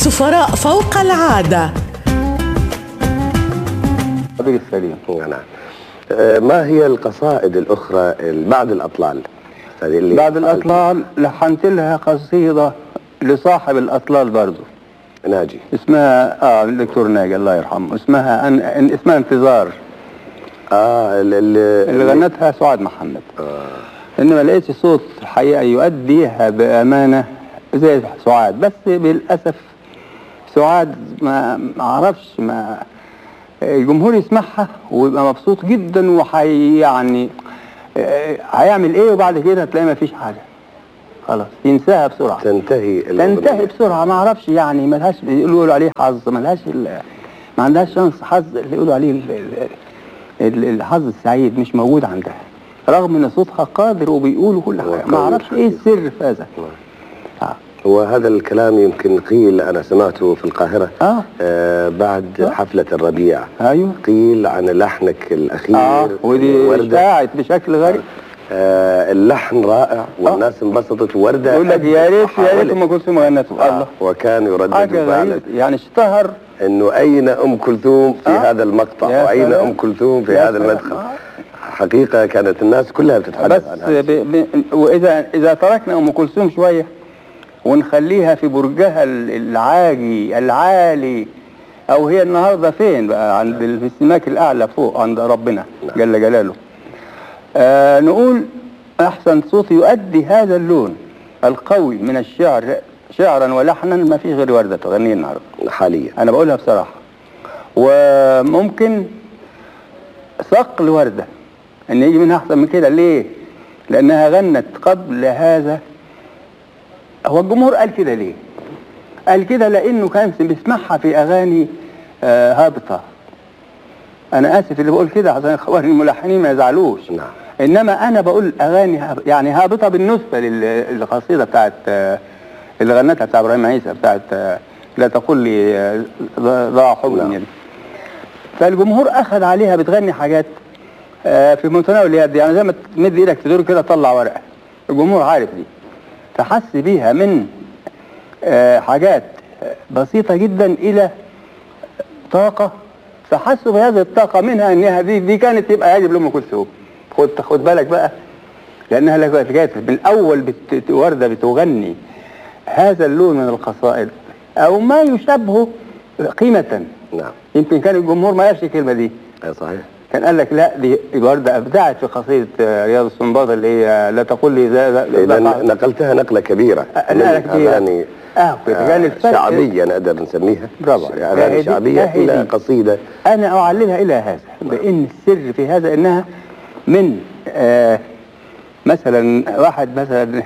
سفراء فوق العادة قبل السليم نعم آه، ما هي القصائد الأخرى ال- بعد الأطلال هذه اللي بعد الأطلال لحنت لها قصيدة لصاحب الأطلال برضه ناجي اسمها اه الدكتور ناجي الله يرحمه اسمها أن... أن... اسمها انتظار اه ال- ال- اللي غنتها سعاد محمد انما لقيت صوت الحقيقه يؤديها بامانه زي سعاد بس بالاسف سعاد ما ما اعرفش ما الجمهور يسمعها ويبقى مبسوط جدا وحي يعني آه، هيعمل ايه وبعد كده تلاقي ما فيش حاجه خلاص ينساها بسرعه تنتهي الأغنية. تنتهي بسرعه ما اعرفش يعني ما لهاش يقولوا عليه حظ ما لهاش ال- ما عندهاش شانس حظ اللي يقولوا عليه ال- ال- ال- الحظ السعيد مش موجود عندها رغم ان صوتها قادر وبيقولوا كل هو حاجه ما قوي اعرفش ايه الحقيقة. السر في هذا آه. وهذا الكلام يمكن قيل أنا سمعته في القاهرة آه. آه بعد آه. حفلة الربيع ايوه قيل عن لحنك الأخير اه ودي وردة اشاعت بشكل غريب آه اللحن رائع والناس انبسطت وردة يقول لك يا ريت يا ريت حاولت. ام كلثوم غنته آه الله وكان يردد حاجه فعلا غريبه يعني اشتهر انه اين ام كلثوم في آه. هذا المقطع يا واين سلام. ام كلثوم في يا هذا سلام. المدخل آه. حقيقه كانت الناس كلها بس بتتحدث عن هذا ب... ب... واذا اذا تركنا ام كلثوم شويه ونخليها في برجها ال- العاجي العالي او هي النهارده فين بقى عند ال- في السماك الاعلى فوق عند ربنا نعم. جل جلاله آه نقول احسن صوت يؤدي هذا اللون القوي من الشعر شعرا ولحنا ما فيش غير ورده تغنيه النهارده حاليا انا بقولها بصراحه وممكن صقل ورده ان يجي منها احسن من كده ليه لانها غنت قبل هذا هو الجمهور قال كده ليه قال كده لانه كان بيسمعها في اغاني آه هابطه انا اسف اللي بقول كده عشان اخواني الملحنين ما يزعلوش نعم. انما انا بقول اغاني هاب- يعني هابطه بالنسبه لل- للقصيده بتاعت آه، اللي غنتها بتاع ابراهيم عيسى بتاعت آه، لا تقول لي آه، ض- ضاع حب نعم. يعني فالجمهور اخذ عليها بتغني حاجات آه، في متناول اليد يعني زي ما تمد ايدك تدور كده تطلع ورقه الجمهور عارف دي فحس بيها من آه، حاجات آه، بسيطه جدا الى طاقه فحسوا بهذه الطاقه منها انها دي دي كانت تبقى يجب لام كلثوم خد خد بالك بقى لانها لك- كانت من الاول بت- ورده بتغني هذا اللون من القصائد او ما يشابهه قيمه نعم يمكن كان الجمهور ما يعرفش الكلمه دي أي صحيح كان قال لك لا دي ورده ابدعت في قصيده آه، رياض السنباط اللي هي لا تقول لي ذا ذا- اذا ذا- نقلتها نقله كبيره نقلة من كبيرة. اغاني اه كان الفرق- شعبيه نقدر نسميها برافو عليك. اغاني هذه- شعبيه هذه الى دي. قصيده انا اعللها الى هذا بان السر في هذا انها من آه مثلا واحد مثلا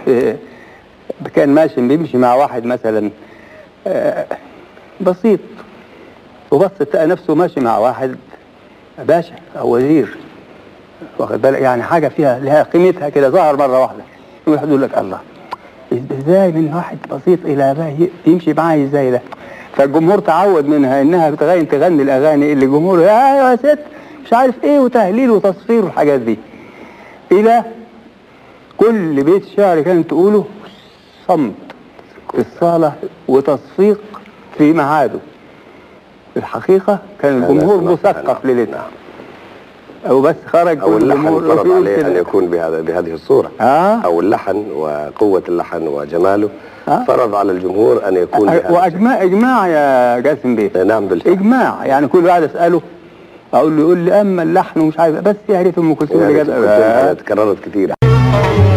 كان ماشي بيمشي مع واحد مثلا آه بسيط وبص لقى نفسه ماشي مع واحد باشا او وزير واخد بالك يعني حاجه فيها لها قيمتها كده ظهر مره واحده واحد يقول لك الله ازاي من واحد بسيط الى بقى يمشي معايا ازاي ده فالجمهور تعود منها انها بتغني تغني الاغاني اللي الجمهور يا يا ست مش عارف ايه وتهليل وتصفير والحاجات دي الى كل بيت شعر كانت تقوله صمت في الصاله وتصفيق في ميعاده الحقيقه كان الجمهور نعم. مثقف ليلتها او بس خرج او اللحن الجمهور فرض وفي عليه كده. ان يكون بهذا بهذه الصوره آه. او اللحن وقوه اللحن وجماله آه. فرض على الجمهور ان يكون بهذا واجماع اجماع يا جاسم بيه الشكل. نعم بالفعل اجماع يعني كل واحد اساله اقول له يقول لي اما اللحن ومش عارف بس يا ريت ام كلثوم اللي يعني جت كنت- تكررت كثير